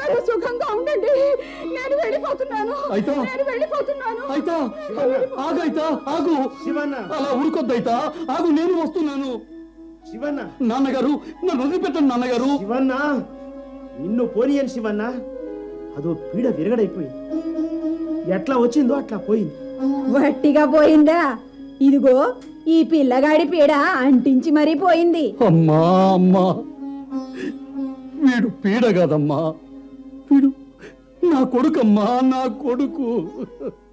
చాలా సుఖంగా ఉండండి నేను వెళ్ళిపోతున్నాను అయితే? నేను వెళ్ళిపోతున్నాను అయితా ఆగైతా ఆగు శివన్న అలా ఊరుకొద్దయితా ఆగు నేను వస్తున్నాను శివన్న నాన్నగారు నన్ను వదిలిపెట్టండి నాన్నగారు శివన్న నిన్ను పోనీయను శివన్న అదో పీడ విరగడైపోయింది ఎట్లా వచ్చిందో అట్లా పోయింది వట్టిగా పోయిందా ఇదిగో ఈ పిల్లగాడి పీడ అంటించి మరీ పోయింది అమ్మా అమ్మా వీడు పీడ కాదమ్మా వీడు నా కొడుకమ్మా నా కొడుకు